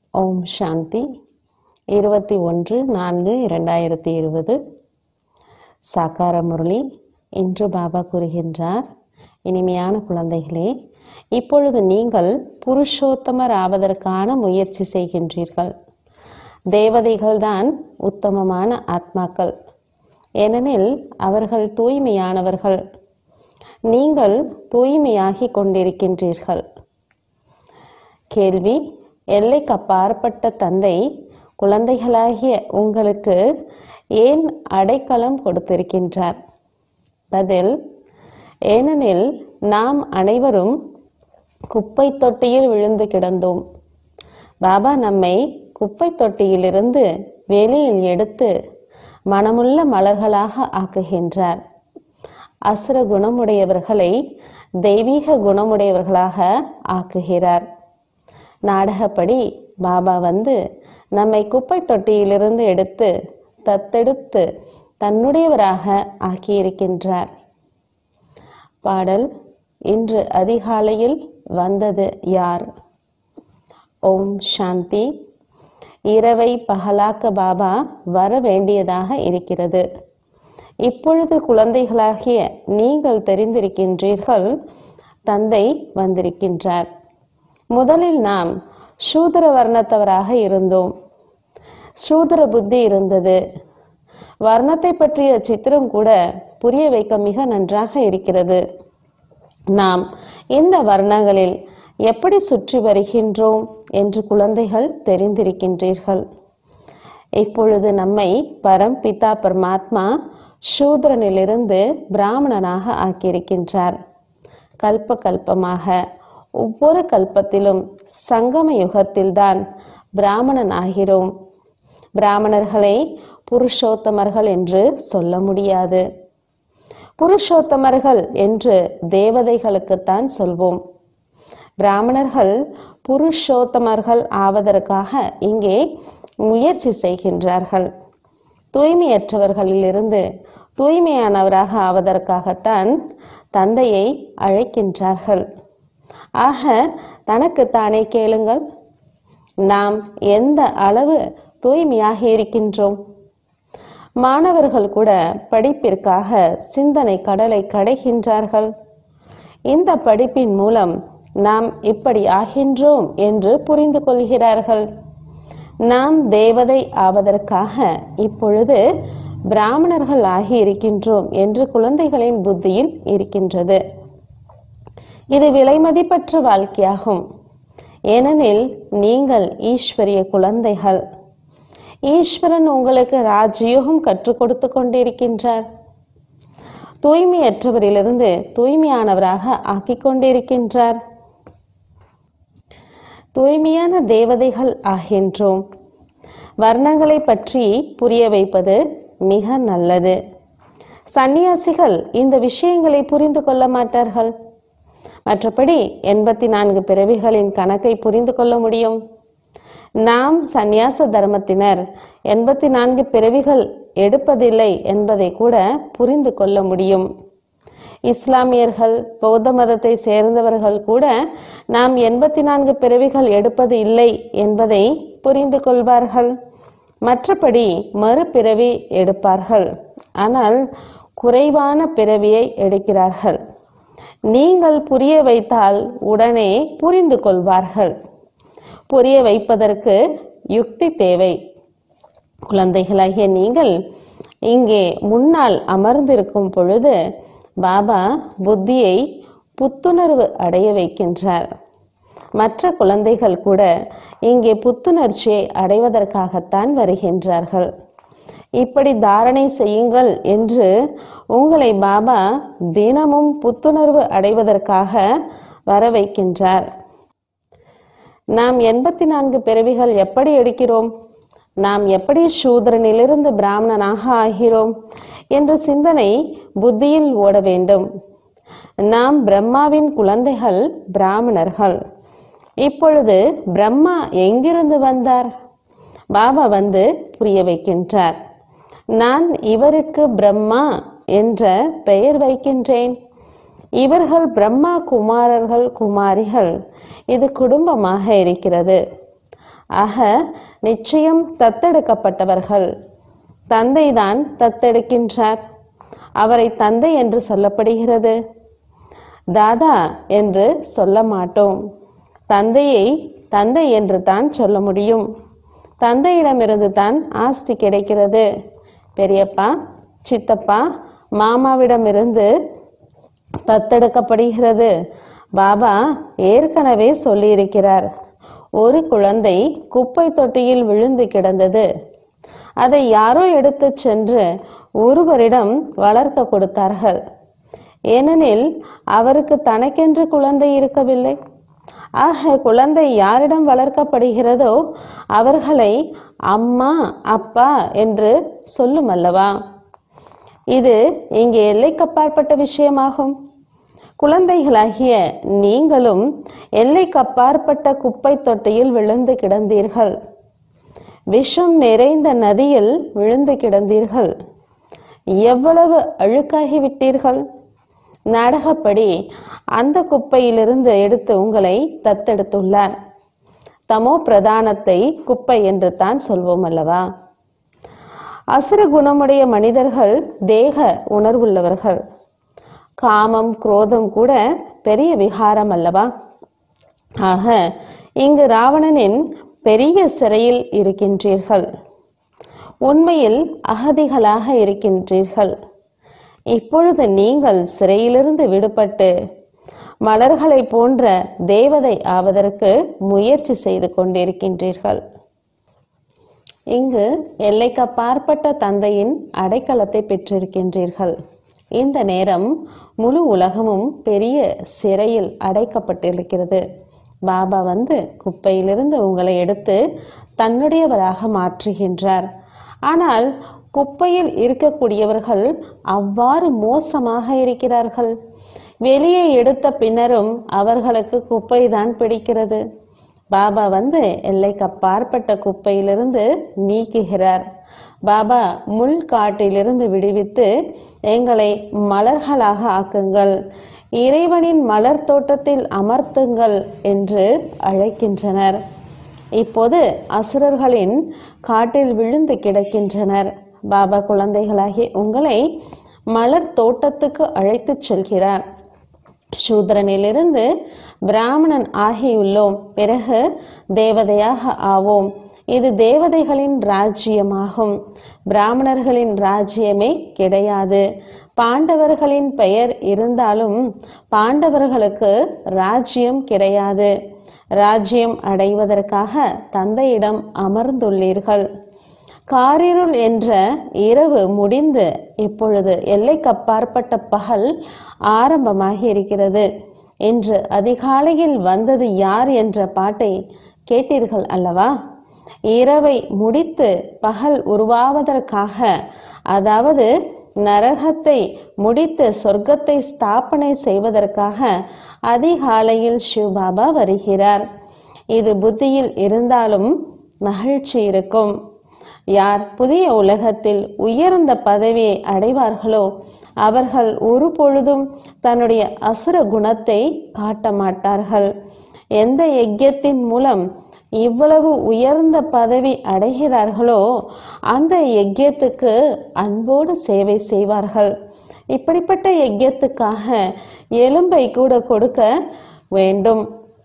ஓம் சாந்தி இருபத்தி ஒன்று நான்கு இரண்டாயிரத்தி இருபது சாக்கார முரளி இன்று பாபா கூறுகின்றார் இனிமையான குழந்தைகளே இப்பொழுது நீங்கள் புருஷோத்தமர் ஆவதற்கான முயற்சி செய்கின்றீர்கள் தேவதைகள்தான் உத்தமமான ஆத்மாக்கள் ஏனெனில் அவர்கள் தூய்மையானவர்கள் நீங்கள் தூய்மையாகிக் கொண்டிருக்கின்றீர்கள் கேள்வி எல்லைக்கு அப்பாற்பட்ட தந்தை குழந்தைகளாகிய உங்களுக்கு ஏன் அடைக்கலம் கொடுத்திருக்கின்றார் பதில் ஏனெனில் நாம் அனைவரும் குப்பை தொட்டியில் விழுந்து கிடந்தோம் பாபா நம்மை குப்பை தொட்டியிலிருந்து வெளியில் எடுத்து மனமுள்ள மலர்களாக ஆக்குகின்றார் அசுர குணமுடையவர்களை தெய்வீக குணமுடையவர்களாக ஆக்குகிறார் நாடகப்படி பாபா வந்து நம்மை குப்பை தொட்டியிலிருந்து எடுத்து தத்தெடுத்து தன்னுடையவராக ஆக்கியிருக்கின்றார் பாடல் இன்று அதிகாலையில் வந்தது யார் ஓம் சாந்தி இரவை பகலாக்க பாபா வர வேண்டியதாக இருக்கிறது இப்பொழுது குழந்தைகளாகிய நீங்கள் தெரிந்திருக்கின்றீர்கள் தந்தை வந்திருக்கின்றார் முதலில் நாம் சூதர வர்ணத்தவராக இருந்தோம் சூதர புத்தி இருந்தது வர்ணத்தை பற்றிய சித்திரம் கூட புரிய வைக்க மிக நன்றாக இருக்கிறது நாம் இந்த வர்ணங்களில் எப்படி சுற்றி வருகின்றோம் என்று குழந்தைகள் தெரிந்திருக்கின்றீர்கள் இப்பொழுது நம்மை பரம்பிதா பரமாத்மா சூத்ரனிலிருந்து பிராமணனாக ஆக்கியிருக்கின்றார் கல்ப கல்பமாக ஒவ்வொரு கல்பத்திலும் சங்கம யுகத்தில்தான் பிராமணன் ஆகிறோம் பிராமணர்களை புருஷோத்தமர்கள் என்று சொல்ல முடியாது புருஷோத்தமர்கள் என்று தேவதைகளுக்குத்தான் சொல்வோம் பிராமணர்கள் புருஷோத்தமர்கள் ஆவதற்காக இங்கே முயற்சி செய்கின்றார்கள் தூய்மையற்றவர்களிலிருந்து தூய்மையானவராக ஆவதற்காகத்தான் தந்தையை அழைக்கின்றார்கள் ஆக தனக்கு தானே கேளுங்கள் நாம் எந்த அளவு தூய்மையாக இருக்கின்றோம் மாணவர்கள் கூட படிப்பிற்காக சிந்தனை கடலை கடைகின்றார்கள் இந்த படிப்பின் மூலம் நாம் இப்படி ஆகின்றோம் என்று புரிந்து கொள்கிறார்கள் நாம் தேவதை ஆவதற்காக இப்பொழுது பிராமணர்கள் ஆகி இருக்கின்றோம் என்று குழந்தைகளின் புத்தியில் இருக்கின்றது இது விலைமதிப்பற்ற வாழ்க்கையாகும் ஏனெனில் நீங்கள் ஈஸ்வரிய குழந்தைகள் ஈஸ்வரன் உங்களுக்கு ராஜயோகம் கற்றுக் கொடுத்து கொண்டிருக்கின்றார் தூய்மையற்றவரிலிருந்து தூய்மையானவராக ஆக்கிக் கொண்டிருக்கின்றார் தூய்மையான தேவதைகள் ஆகின்றோம் வர்ணங்களை பற்றி புரிய வைப்பது மிக நல்லது சந்நியாசிகள் இந்த விஷயங்களை புரிந்து கொள்ள மாட்டார்கள் மற்றபடி எண்பத்தி நான்கு பிறவிகளின் கணக்கை புரிந்து கொள்ள முடியும் நாம் சந்நியாச தர்மத்தினர் எண்பத்தி நான்கு பிறவிகள் எடுப்பதில்லை என்பதை கூட புரிந்து கொள்ள முடியும் இஸ்லாமியர்கள் பௌத்த மதத்தை சேர்ந்தவர்கள் கூட நாம் எண்பத்தி நான்கு பிறவிகள் எடுப்பது இல்லை என்பதை புரிந்து கொள்வார்கள் மற்றபடி மறுபிறவி எடுப்பார்கள் ஆனால் குறைவான பிறவியை எடுக்கிறார்கள் நீங்கள் புரிய வைத்தால் உடனே புரிந்து கொள்வார்கள் புரிய வைப்பதற்கு யுக்தி தேவை குழந்தைகளாகிய நீங்கள் இங்கே முன்னால் அமர்ந்திருக்கும் பொழுது பாபா புத்தியை புத்துணர்வு அடைய வைக்கின்றார் மற்ற குழந்தைகள் கூட இங்கே புத்துணர்ச்சியை அடைவதற்காகத்தான் வருகின்றார்கள் இப்படி தாரணை செய்யுங்கள் என்று உங்களை பாபா தினமும் புத்துணர்வு அடைவதற்காக வர வைக்கின்றார் நாம் எண்பத்தி நான்கு பிறவிகள் எப்படி எடுக்கிறோம் நாம் எப்படி சூதரனிலிருந்து பிராமணனாக ஆகிறோம் என்ற சிந்தனை புத்தியில் ஓட வேண்டும் நாம் பிரம்மாவின் குழந்தைகள் பிராமணர்கள் இப்பொழுது பிரம்மா எங்கிருந்து வந்தார் பாபா வந்து புரிய வைக்கின்றார் நான் இவருக்கு பிரம்மா என்ற பெயர் வைக்கின்றேன் இவர்கள் பிரம்மா குமாரர்கள் குமாரிகள் இது குடும்பமாக இருக்கிறது ஆக நிச்சயம் தத்தெடுக்கப்பட்டவர்கள் தந்தைதான் தத்தெடுக்கின்றார் அவரை தந்தை என்று சொல்லப்படுகிறது தாதா என்று சொல்ல மாட்டோம் தந்தையை தந்தை என்று தான் சொல்ல முடியும் தந்தையிடமிருந்து தான் ஆஸ்தி கிடைக்கிறது பெரியப்பா சித்தப்பா மாமாவிடமிருந்து தத்தெடுக்கப்படுகிறது பாபா ஏற்கனவே சொல்லியிருக்கிறார் ஒரு குழந்தை குப்பை தொட்டியில் விழுந்து கிடந்தது அதை யாரோ எடுத்துச் சென்று ஒருவரிடம் வளர்க்க கொடுத்தார்கள் ஏனெனில் அவருக்கு தனக்கென்று குழந்தை இருக்கவில்லை ஆக குழந்தை யாரிடம் வளர்க்கப்படுகிறதோ அவர்களை அம்மா அப்பா என்று சொல்லும் அல்லவா இது இங்கே எல்லைக்கப்பாற்பட்ட விஷயமாகும் குழந்தைகளாகிய நீங்களும் எல்லைக்கப்பாற்பட்ட குப்பை தொட்டியில் விழுந்து கிடந்தீர்கள் விஷம் நிறைந்த நதியில் விழுந்து கிடந்தீர்கள் எவ்வளவு அழுக்காகிவிட்டீர்கள் நாடகப்படி அந்த குப்பையிலிருந்து எடுத்து உங்களை தத்தெடுத்துள்ளார் தமோ பிரதானத்தை குப்பை என்று தான் சொல்வோம் அல்லவா அசுர குணமுடைய மனிதர்கள் தேக உணர்வுள்ளவர்கள் காமம் குரோதம் கூட பெரிய விகாரம் அல்லவா ஆக இங்கு ராவணனின் பெரிய சிறையில் இருக்கின்றீர்கள் உண்மையில் அகதிகளாக இருக்கின்றீர்கள் இப்பொழுது நீங்கள் சிறையிலிருந்து விடுபட்டு மலர்களைப் போன்ற தேவதை ஆவதற்கு முயற்சி செய்து கொண்டிருக்கின்றீர்கள் இங்கு எல்லைக்கப்பாற்பட்ட தந்தையின் அடைக்கலத்தை பெற்றிருக்கின்றீர்கள் இந்த நேரம் முழு உலகமும் பெரிய சிறையில் அடைக்கப்பட்டிருக்கிறது பாபா வந்து குப்பையிலிருந்து உங்களை எடுத்து தன்னுடையவராக மாற்றுகின்றார் ஆனால் குப்பையில் இருக்கக்கூடியவர்கள் அவ்வாறு மோசமாக இருக்கிறார்கள் வெளியே எடுத்த பின்னரும் அவர்களுக்கு குப்பைதான் பிடிக்கிறது பாபா வந்து எல்லைக்கு அப்பாற்பட்ட குப்பையிலிருந்து நீக்குகிறார் பாபா முள் காட்டிலிருந்து விடுவித்து எங்களை மலர்களாக ஆக்குங்கள் இறைவனின் மலர் தோட்டத்தில் அமர்த்துங்கள் என்று அழைக்கின்றனர் இப்போது அசுரர்களின் காட்டில் விழுந்து கிடக்கின்றனர் பாபா குழந்தைகளாகி உங்களை மலர் தோட்டத்துக்கு அழைத்துச் செல்கிறார் சூத்திரனிலிருந்து பிராமணன் ஆகியுள்ளோம் பிறகு தேவதையாக ஆவோம் இது தேவதைகளின் ராஜ்யமாகும் பிராமணர்களின் ராஜ்யமே கிடையாது பாண்டவர்களின் பெயர் இருந்தாலும் பாண்டவர்களுக்கு ராஜ்யம் கிடையாது ராஜ்யம் அடைவதற்காக தந்தையிடம் அமர்ந்துள்ளீர்கள் காரிருள் என்ற இரவு முடிந்து இப்பொழுது எல்லைக்கப்பாற்பட்ட பகல் ஆரம்பமாகி இருக்கிறது இன்று அதிகாலையில் வந்தது யார் என்ற பாட்டை கேட்டீர்கள் அல்லவா இரவை முடித்து பகல் உருவாவதற்காக அதாவது நரகத்தை முடித்து சொர்க்கத்தை ஸ்தாபனை செய்வதற்காக அதிகாலையில் சிவபாபா வருகிறார் இது புத்தியில் இருந்தாலும் மகிழ்ச்சி இருக்கும் யார் புதிய உலகத்தில் உயர்ந்த பதவியை அடைவார்களோ அவர்கள் ஒரு பொழுதும் தன்னுடைய அசுர குணத்தை காட்ட மாட்டார்கள் எந்த யஜ்யத்தின் மூலம் இவ்வளவு உயர்ந்த பதவி அடைகிறார்களோ அந்த யஜ்யத்துக்கு அன்போடு சேவை செய்வார்கள் இப்படிப்பட்ட யஜ்யத்துக்காக எலும்பை கூட கொடுக்க வேண்டும்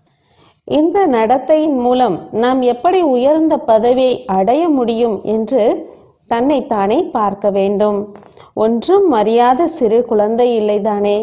இந்த நடத்தையின் மூலம் நாம் எப்படி உயர்ந்த பதவியை அடைய முடியும் என்று தன்னைத்தானே பார்க்க வேண்டும் ஒன்றும் அறியாத சிறு குழந்தை இல்லைதானே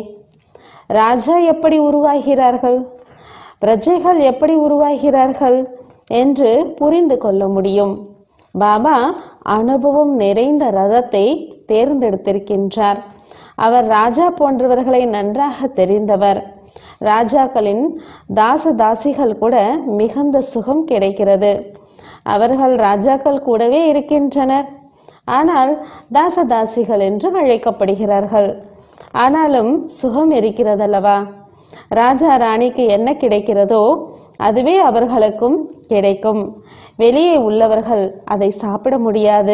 ராஜா எப்படி உருவாகிறார்கள் பிரஜைகள் எப்படி உருவாகிறார்கள் என்று புரிந்து கொள்ள முடியும் பாபா அனுபவம் நிறைந்த ரதத்தை தேர்ந்தெடுத்திருக்கின்றார் அவர் ராஜா போன்றவர்களை நன்றாக தெரிந்தவர் ராஜாக்களின் தாச தாசிகள் கூட மிகுந்த சுகம் கிடைக்கிறது அவர்கள் ராஜாக்கள் கூடவே இருக்கின்றனர் ஆனால் தாசதாசிகள் என்று அழைக்கப்படுகிறார்கள் ஆனாலும் சுகம் இருக்கிறதல்லவா ராஜா ராணிக்கு என்ன கிடைக்கிறதோ அதுவே அவர்களுக்கும் கிடைக்கும் வெளியே உள்ளவர்கள் அதை சாப்பிட முடியாது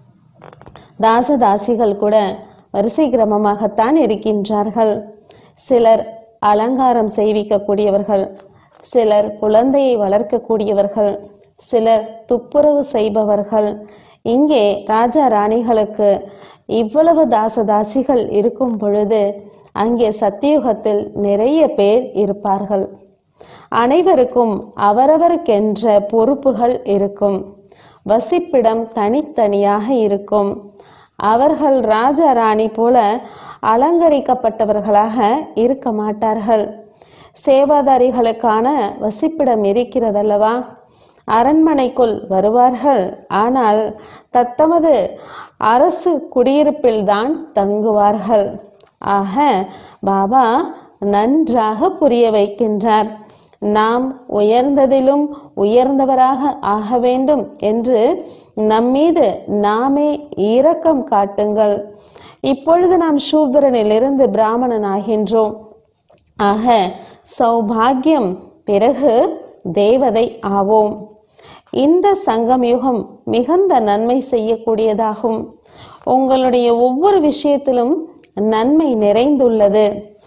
தாசதாசிகள் கூட வரிசை கிரமமாகத்தான் இருக்கின்றார்கள் சிலர் அலங்காரம் செய்விக்கக்கூடியவர்கள் சிலர் குழந்தையை வளர்க்கக்கூடியவர்கள் சிலர் துப்புரவு செய்பவர்கள் இங்கே ராஜா ராணிகளுக்கு இவ்வளவு தாசதாசிகள் இருக்கும் பொழுது அங்கே சத்தியுகத்தில் நிறைய பேர் இருப்பார்கள் அனைவருக்கும் அவரவருக்கென்ற பொறுப்புகள் இருக்கும் வசிப்பிடம் தனித்தனியாக இருக்கும் அவர்கள் ராஜா ராணி போல அலங்கரிக்கப்பட்டவர்களாக இருக்க மாட்டார்கள் சேவாதாரிகளுக்கான வசிப்பிடம் இருக்கிறதல்லவா அரண்மனைக்குள் வருவார்கள் ஆனால் தத்தமது அரசு குடியிருப்பில்தான் தங்குவார்கள் ஆக பாபா நன்றாக புரிய வைக்கின்றார் நாம் உயர்ந்ததிலும் உயர்ந்தவராக ஆக வேண்டும் என்று நம்மீது நாமே இரக்கம் காட்டுங்கள் இப்பொழுது நாம் சூத்திரனிலிருந்து பிராமணன் ஆகின்றோம் ஆக சௌபாகியம் பிறகு தேவதை ஆவோம் இந்த சங்கம் யுகம் மிகுந்த நன்மை செய்யக்கூடியதாகும் உங்களுடைய ஒவ்வொரு விஷயத்திலும் நன்மை நிறைந்துள்ளது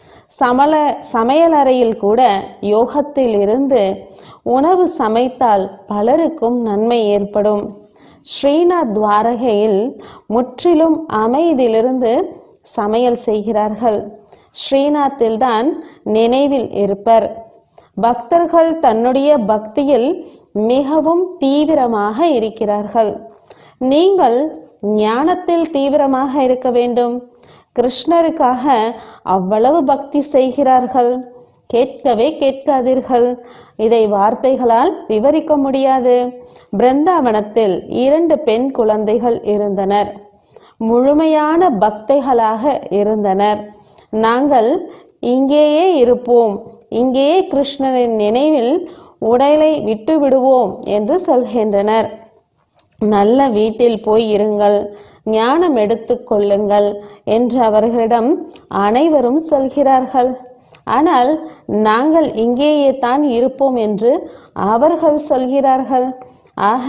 சமல சமையலறையில் கூட யோகத்தில் இருந்து உணவு சமைத்தால் பலருக்கும் நன்மை ஏற்படும் ஸ்ரீநாத் துவாரகையில் முற்றிலும் அமைதியிலிருந்து சமையல் செய்கிறார்கள் ஸ்ரீநாத்தில்தான் நினைவில் இருப்பர் பக்தர்கள் தன்னுடைய பக்தியில் மிகவும் தீவிரமாக இருக்கிறார்கள் நீங்கள் ஞானத்தில் தீவிரமாக இருக்க வேண்டும் கிருஷ்ணருக்காக அவ்வளவு பக்தி செய்கிறார்கள் கேட்கவே கேட்காதீர்கள் இதை வார்த்தைகளால் விவரிக்க முடியாது பிருந்தாவனத்தில் இரண்டு பெண் குழந்தைகள் இருந்தனர் முழுமையான பக்தைகளாக இருந்தனர் நாங்கள் இங்கேயே இருப்போம் இங்கேயே கிருஷ்ணரின் நினைவில் உடலை விட்டு விடுவோம் என்று சொல்கின்றனர் நல்ல வீட்டில் போய் இருங்கள் ஞானம் எடுத்துக் கொள்ளுங்கள் என்று அவர்களிடம் அனைவரும் சொல்கிறார்கள் ஆனால் நாங்கள் இங்கேயே தான் இருப்போம் என்று அவர்கள் சொல்கிறார்கள் ஆக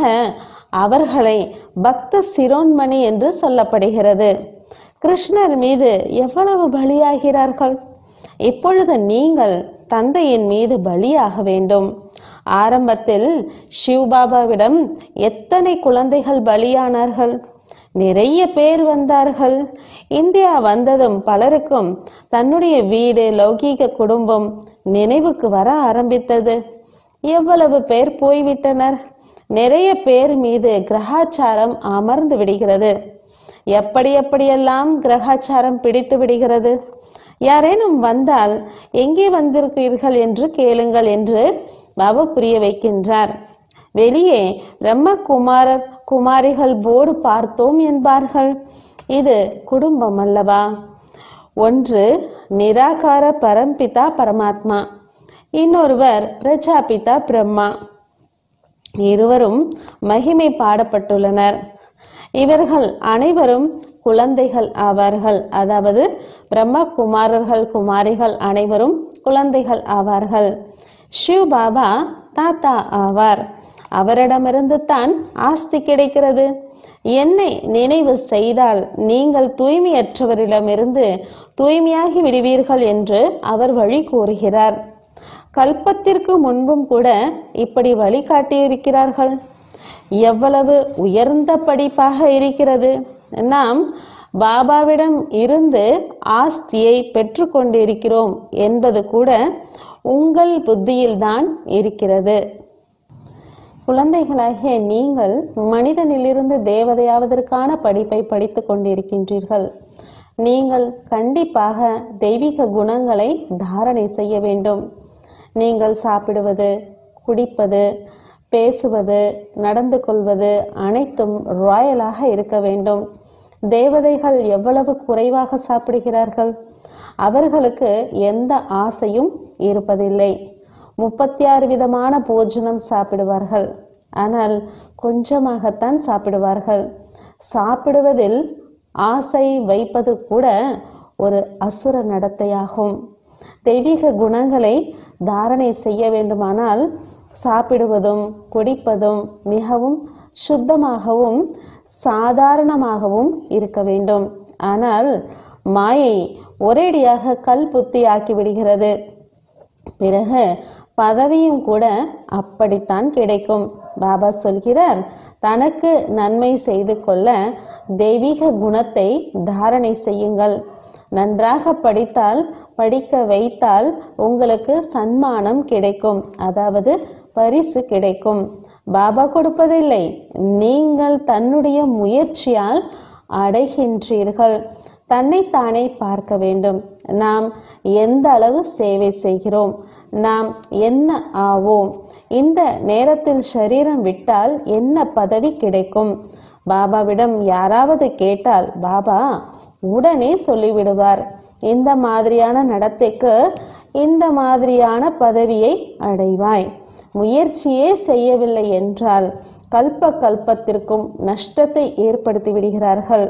அவர்களை பக்த சிரோன்மணி என்று சொல்லப்படுகிறது கிருஷ்ணர் மீது எவ்வளவு பலியாகிறார்கள் இப்பொழுது நீங்கள் தந்தையின் மீது பலியாக வேண்டும் ஆரம்பத்தில் சிவபாபாவிடம் எத்தனை குழந்தைகள் பலியானார்கள் நிறைய பேர் வந்தார்கள் இந்தியா வந்ததும் பலருக்கும் தன்னுடைய வீடு லௌகீக குடும்பம் நினைவுக்கு வர ஆரம்பித்தது எவ்வளவு பேர் போய்விட்டனர் நிறைய பேர் மீது கிரகாச்சாரம் அமர்ந்து விடுகிறது எப்படி எப்படியெல்லாம் கிரகாச்சாரம் பிடித்து விடுகிறது யாரேனும் வந்தால் எங்கே வந்திருக்கிறீர்கள் என்று கேளுங்கள் என்று பாபா புரிய வைக்கின்றார் வெளியே பிரம்மகுமாரர் குமாரிகள் போர்டு பார்த்தோம் என்பார்கள் இது குடும்பம் அல்லவா ஒன்று நிராகார பரம்பிதா பரமாத்மா இன்னொருவர் பிரஜாபிதா பிரம்மா இருவரும் மகிமை பாடப்பட்டுள்ளனர் இவர்கள் அனைவரும் குழந்தைகள் ஆவார்கள் அதாவது பிரம்ம குமாரர்கள் குமாரிகள் அனைவரும் குழந்தைகள் ஆவார்கள் சிவ் பாபா தாத்தா ஆவார் அவரிடமிருந்து தான் ஆஸ்தி கிடைக்கிறது என்னை நினைவு செய்தால் நீங்கள் தூய்மையற்றவரிடமிருந்து தூய்மையாகி விடுவீர்கள் என்று அவர் வழி கூறுகிறார் கல்பத்திற்கு முன்பும் கூட இப்படி வழிகாட்டியிருக்கிறார்கள் எவ்வளவு உயர்ந்த படிப்பாக இருக்கிறது நாம் பாபாவிடம் இருந்து ஆஸ்தியை பெற்றுக்கொண்டிருக்கிறோம் என்பது கூட உங்கள் புத்தியில்தான் இருக்கிறது குழந்தைகளாகிய நீங்கள் மனிதனிலிருந்து தேவதையாவதற்கான படிப்பை படித்துக் கொண்டிருக்கின்றீர்கள் நீங்கள் கண்டிப்பாக தெய்வீக குணங்களை தாரணை செய்ய வேண்டும் நீங்கள் சாப்பிடுவது குடிப்பது பேசுவது நடந்து கொள்வது அனைத்தும் ராயலாக இருக்க வேண்டும் தேவதைகள் எவ்வளவு குறைவாக சாப்பிடுகிறார்கள் அவர்களுக்கு எந்த ஆசையும் இருப்பதில்லை முப்பத்தி ஆறு விதமான போஜனம் சாப்பிடுவார்கள் ஆனால் கொஞ்சமாகத்தான் சாப்பிடுவார்கள் சாப்பிடுவதில் ஆசை வைப்பது கூட ஒரு அசுர நடத்தையாகும் தெய்வீக குணங்களை தாரணை செய்ய வேண்டுமானால் சாப்பிடுவதும் குடிப்பதும் மிகவும் சுத்தமாகவும் சாதாரணமாகவும் இருக்க வேண்டும் ஆனால் மாயை ஒரேடியாக கல் புத்தி ஆக்கி விடுகிறது பிறகு பதவியும் கூட அப்படித்தான் கிடைக்கும் பாபா சொல்கிறார் தனக்கு நன்மை செய்து கொள்ள தெய்வீக குணத்தை தாரணை செய்யுங்கள் நன்றாக படித்தால் படிக்க வைத்தால் உங்களுக்கு சன்மானம் கிடைக்கும் அதாவது பரிசு கிடைக்கும் பாபா கொடுப்பதில்லை நீங்கள் தன்னுடைய முயற்சியால் அடைகின்றீர்கள் தன்னைத்தானே பார்க்க வேண்டும் நாம் எந்த அளவு சேவை செய்கிறோம் நாம் என்ன ஆவோம் இந்த நேரத்தில் சரீரம் விட்டால் என்ன பதவி கிடைக்கும் பாபாவிடம் யாராவது கேட்டால் பாபா உடனே சொல்லிவிடுவார் இந்த மாதிரியான நடத்தைக்கு இந்த மாதிரியான பதவியை அடைவாய் முயற்சியே செய்யவில்லை என்றால் கல்ப கல்பத்திற்கும் நஷ்டத்தை ஏற்படுத்தி விடுகிறார்கள்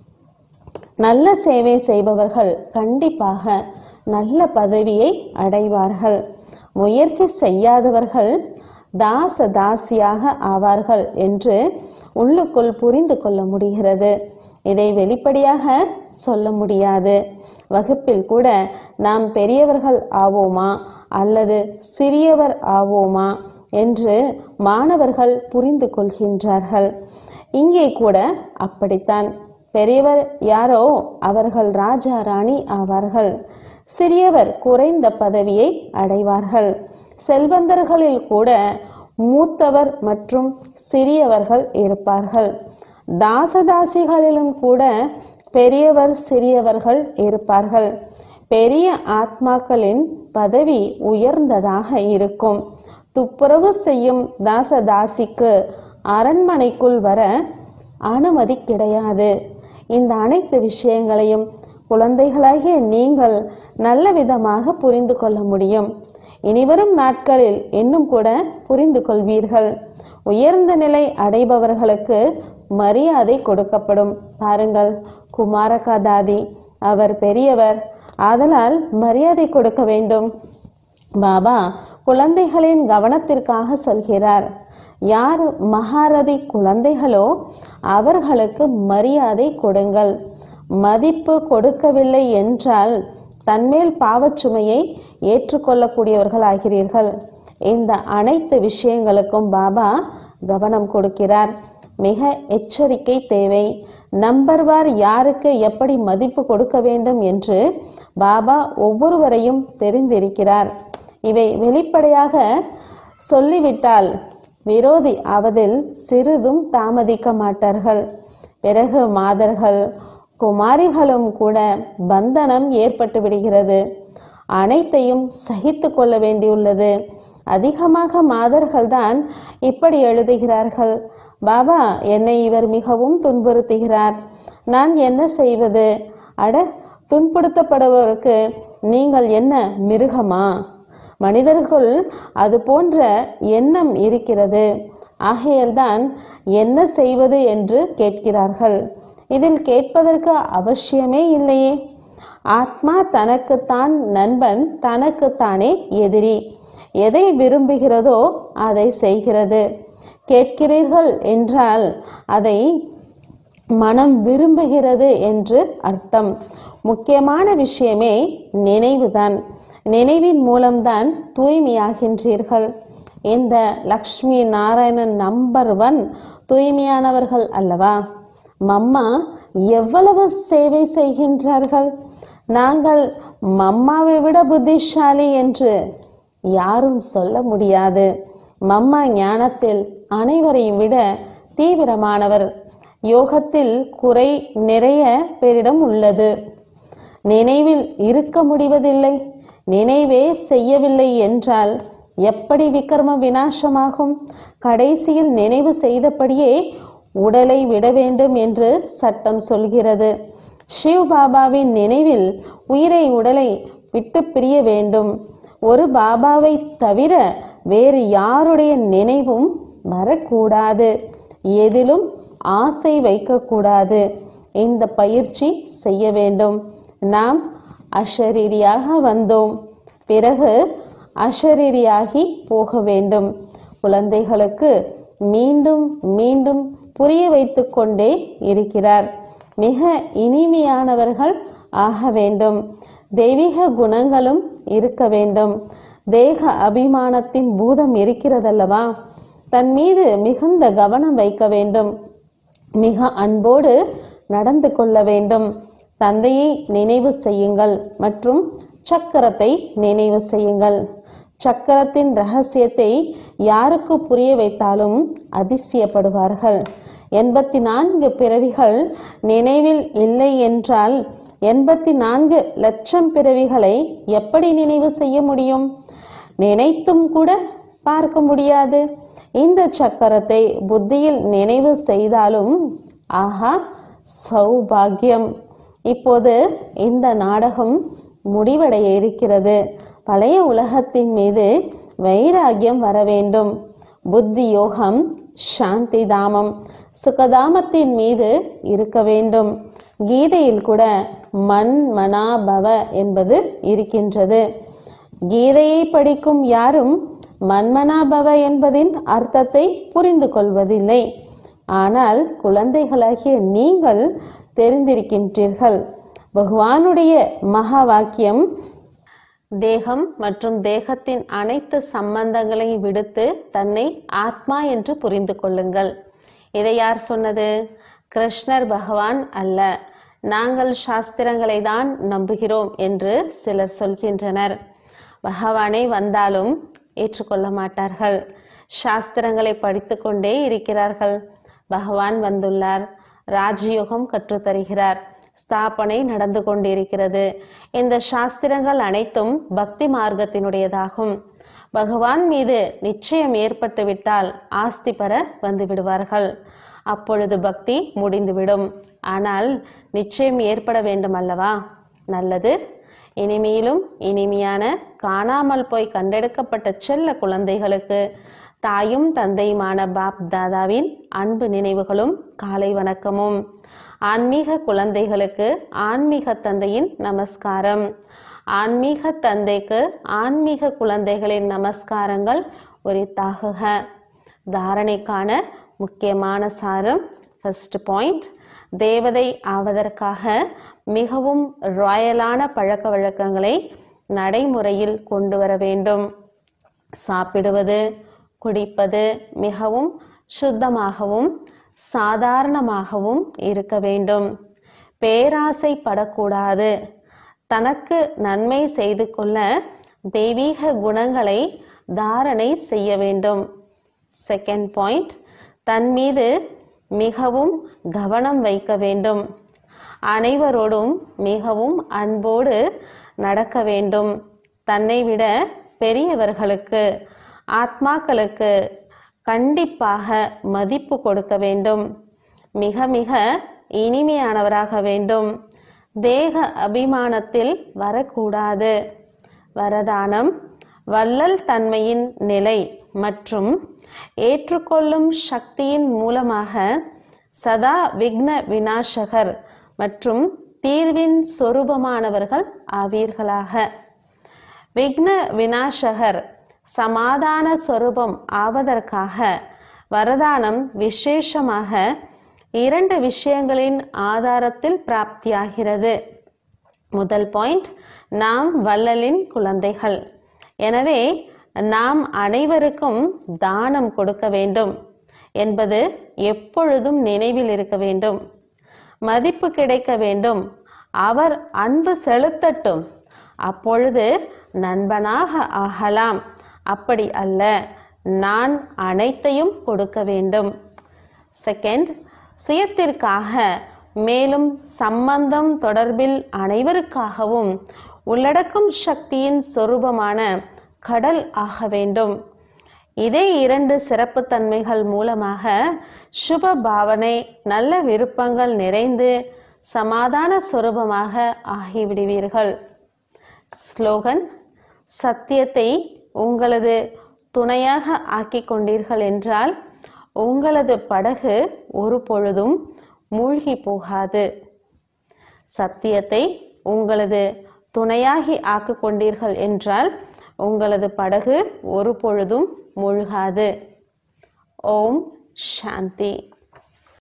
நல்ல சேவை செய்பவர்கள் கண்டிப்பாக நல்ல பதவியை அடைவார்கள் முயற்சி செய்யாதவர்கள் தாச தாசியாக ஆவார்கள் என்று உள்ளுக்குள் புரிந்து கொள்ள முடிகிறது இதை வெளிப்படையாக சொல்ல முடியாது வகுப்பில் கூட நாம் பெரியவர்கள் ஆவோமா அல்லது சிறியவர் ஆவோமா என்று மாணவர்கள் புரிந்து கொள்கின்றார்கள் இங்கே கூட அப்படித்தான் பெரியவர் யாரோ அவர்கள் ராஜா ராணி ஆவார்கள் சிறியவர் குறைந்த பதவியை அடைவார்கள் செல்வந்தர்களில் கூட மூத்தவர் மற்றும் சிறியவர்கள் இருப்பார்கள் தாசதாசிகளிலும் கூட பெரியவர் சிறியவர்கள் இருப்பார்கள் பெரிய ஆத்மாக்களின் பதவி உயர்ந்ததாக இருக்கும் துப்புரவு செய்யும் தாசதாசிக்கு அரண்மனைக்குள் வர அனுமதி கிடையாது இந்த அனைத்து விஷயங்களையும் குழந்தைகளாகிய நீங்கள் நல்ல விதமாக புரிந்து கொள்ள முடியும் இனிவரும் நாட்களில் இன்னும் கூட புரிந்து கொள்வீர்கள் உயர்ந்த நிலை அடைபவர்களுக்கு மரியாதை கொடுக்கப்படும் பாருங்கள் குமாரகா தாதி அவர் பெரியவர் ஆதலால் மரியாதை கொடுக்க வேண்டும் பாபா குழந்தைகளின் கவனத்திற்காக சொல்கிறார் யார் மகாரதி குழந்தைகளோ அவர்களுக்கு மரியாதை கொடுங்கள் மதிப்பு கொடுக்கவில்லை என்றால் தன்மேல் பாவச்சுமையை ஏற்றுக்கொள்ளக்கூடியவர்கள் ஆகிறீர்கள் இந்த அனைத்து விஷயங்களுக்கும் பாபா கவனம் கொடுக்கிறார் மிக எச்சரிக்கை தேவை நம்பர்வார் யாருக்கு எப்படி மதிப்பு கொடுக்க வேண்டும் என்று பாபா ஒவ்வொருவரையும் தெரிந்திருக்கிறார் இவை வெளிப்படையாக சொல்லிவிட்டால் விரோதி ஆவதில் சிறிதும் தாமதிக்க மாட்டார்கள் பிறகு மாதர்கள் குமாரிகளும் கூட பந்தனம் ஏற்பட்டு விடுகிறது அனைத்தையும் சகித்து கொள்ள வேண்டியுள்ளது அதிகமாக மாதர்கள்தான் இப்படி எழுதுகிறார்கள் பாபா என்னை இவர் மிகவும் துன்புறுத்துகிறார் நான் என்ன செய்வது அட துன்புறுத்தப்படுபவருக்கு நீங்கள் என்ன மிருகமா மனிதர்கள் அது போன்ற எண்ணம் இருக்கிறது ஆகையால்தான் என்ன செய்வது என்று கேட்கிறார்கள் இதில் கேட்பதற்கு அவசியமே இல்லையே ஆத்மா தனக்குத்தான் நண்பன் தனக்குத்தானே எதிரி எதை விரும்புகிறதோ அதை செய்கிறது கேட்கிறீர்கள் என்றால் அதை மனம் விரும்புகிறது என்று அர்த்தம் முக்கியமான விஷயமே நினைவுதான் நினைவின் மூலம்தான் தூய்மையாகின்றீர்கள் இந்த லக்ஷ்மி நாராயணன் நம்பர் ஒன் தூய்மையானவர்கள் அல்லவா மம்மா எவ்வளவு சேவை செய்கின்றார்கள் நாங்கள் மம்மாவை விட புத்திசாலி என்று யாரும் சொல்ல முடியாது மம்மா ஞானத்தில் அனைவரையும் விட தீவிரமானவர் யோகத்தில் குறை நிறைய பேரிடம் உள்ளது நினைவில் இருக்க முடிவதில்லை நினைவே செய்யவில்லை என்றால் எப்படி விக்ரம வினாசமாகும் கடைசியில் நினைவு செய்தபடியே உடலை விட வேண்டும் என்று சட்டம் சொல்கிறது சிவ் பாபாவின் நினைவில் உயிரை உடலை விட்டு பிரிய வேண்டும் ஒரு பாபாவை தவிர வேறு யாருடைய நினைவும் வரக்கூடாது எதிலும் ஆசை வைக்கக்கூடாது இந்த பயிற்சி செய்ய வேண்டும் நாம் அஷரீரியாக வந்தோம் பிறகு அஷரீரியாகி போக வேண்டும் குழந்தைகளுக்கு மீண்டும் மீண்டும் புரிய வைத்து கொண்டே இருக்கிறார் மிக இனிமையானவர்கள் ஆக வேண்டும் தெய்வீக குணங்களும் இருக்க வேண்டும் தேக அபிமானத்தின் பூதம் இருக்கிறதல்லவா தன் மீது மிகுந்த கவனம் வைக்க வேண்டும் மிக அன்போடு நடந்து கொள்ள வேண்டும் தந்தையை நினைவு செய்யுங்கள் மற்றும் சக்கரத்தை நினைவு செய்யுங்கள் சக்கரத்தின் ரகசியத்தை யாருக்கு புரிய வைத்தாலும் அதிசயப்படுவார்கள் எண்பத்தி நான்கு பிறவிகள் நினைவில் இல்லை என்றால் எண்பத்தி நான்கு லட்சம் பிறவிகளை எப்படி நினைவு செய்ய முடியும் நினைத்தும் கூட பார்க்க முடியாது இந்த சக்கரத்தை புத்தியில் நினைவு செய்தாலும் ஆஹா சௌபாகியம் இப்போது இந்த நாடகம் முடிவடைய இருக்கிறது பழைய உலகத்தின் மீது வைராகியம் வர வேண்டும் புத்தி யோகம் சாந்தி தாமம் சுகதாமத்தின் மீது இருக்க வேண்டும் கீதையில் கூட மண் மனாபவ என்பது இருக்கின்றது கீதையை படிக்கும் யாரும் மன்மனாபவ என்பதின் அர்த்தத்தை புரிந்து கொள்வதில்லை ஆனால் குழந்தைகளாகிய நீங்கள் தெரிந்திருக்கின்றீர்கள் பகவானுடைய மகா வாக்கியம் தேகம் மற்றும் தேகத்தின் அனைத்து சம்பந்தங்களை விடுத்து தன்னை ஆத்மா என்று புரிந்து கொள்ளுங்கள் இதை யார் சொன்னது கிருஷ்ணர் பகவான் அல்ல நாங்கள் சாஸ்திரங்களை தான் நம்புகிறோம் என்று சிலர் சொல்கின்றனர் பகவானே வந்தாலும் ஏற்றுக்கொள்ள மாட்டார்கள் சாஸ்திரங்களை படித்து கொண்டே இருக்கிறார்கள் பகவான் வந்துள்ளார் ராஜயோகம் கற்றுத்தருகிறார் ஸ்தாபனை நடந்து கொண்டிருக்கிறது இந்த சாஸ்திரங்கள் அனைத்தும் பக்தி மார்க்கத்தினுடையதாகும் பகவான் மீது நிச்சயம் ஏற்பட்டுவிட்டால் ஆஸ்தி பெற வந்து விடுவார்கள் அப்பொழுது பக்தி முடிந்துவிடும் ஆனால் நிச்சயம் ஏற்பட வேண்டும் அல்லவா நல்லது இனிமையிலும் இனிமையான காணாமல் போய் கண்டெடுக்கப்பட்ட செல்ல குழந்தைகளுக்கு தாயும் தந்தையுமான பாப் தாதாவின் அன்பு நினைவுகளும் காலை வணக்கமும் ஆன்மீக குழந்தைகளுக்கு ஆன்மீக தந்தையின் நமஸ்காரம் ஆன்மீக தந்தைக்கு ஆன்மீக குழந்தைகளின் நமஸ்காரங்கள் உரித்தாகுக தாரணைக்கான முக்கியமான சாரம் ஃபர்ஸ்ட் பாயிண்ட் தேவதை ஆவதற்காக மிகவும் ராயலான பழக்க வழக்கங்களை நடைமுறையில் கொண்டு வர வேண்டும் சாப்பிடுவது குடிப்பது மிகவும் சுத்தமாகவும் சாதாரணமாகவும் இருக்க வேண்டும் பேராசைப்படக்கூடாது தனக்கு நன்மை செய்து கொள்ள தெய்வீக குணங்களை தாரணை செய்ய வேண்டும் செகண்ட் பாயிண்ட் தன் மீது மிகவும் கவனம் வைக்க வேண்டும் அனைவரோடும் மிகவும் அன்போடு நடக்க வேண்டும் தன்னை விட பெரியவர்களுக்கு ஆத்மாக்களுக்கு கண்டிப்பாக மதிப்பு கொடுக்க வேண்டும் மிக மிக இனிமையானவராக வேண்டும் தேக அபிமானத்தில் வரக்கூடாது வரதானம் வள்ளல் தன்மையின் நிலை மற்றும் ஏற்றுக்கொள்ளும் சக்தியின் மூலமாக சதா விக்ன விநாசகர் மற்றும் தீர்வின் சொரூபமானவர்கள் ஆவீர்களாக விக்ன விநாசகர் சமாதான சொரூபம் ஆவதற்காக வரதானம் விசேஷமாக இரண்டு விஷயங்களின் ஆதாரத்தில் பிராப்தியாகிறது முதல் பாயிண்ட் நாம் வள்ளலின் குழந்தைகள் எனவே நாம் அனைவருக்கும் தானம் கொடுக்க வேண்டும் என்பது எப்பொழுதும் நினைவில் இருக்க வேண்டும் மதிப்பு கிடைக்க வேண்டும் அவர் அன்பு செலுத்தட்டும் அப்பொழுது நண்பனாக ஆகலாம் அப்படி அல்ல நான் அனைத்தையும் கொடுக்க வேண்டும் செகண்ட் சுயத்திற்காக மேலும் சம்பந்தம் தொடர்பில் அனைவருக்காகவும் உள்ளடக்கும் சக்தியின் சொரூபமான கடல் ஆக வேண்டும் இதே இரண்டு சிறப்பு தன்மைகள் மூலமாக சுப பாவனை நல்ல விருப்பங்கள் நிறைந்து சமாதான சொரூபமாக ஆகிவிடுவீர்கள் ஸ்லோகன் சத்தியத்தை உங்களது துணையாக ஆக்கிக் கொண்டீர்கள் என்றால் உங்களது படகு ஒரு பொழுதும் மூழ்கி போகாது சத்தியத்தை உங்களது துணையாகி ஆக்கிக் கொண்டீர்கள் என்றால் உங்களது படகு ஒரு பொழுதும் மூழ்காது ஓம் சாந்தி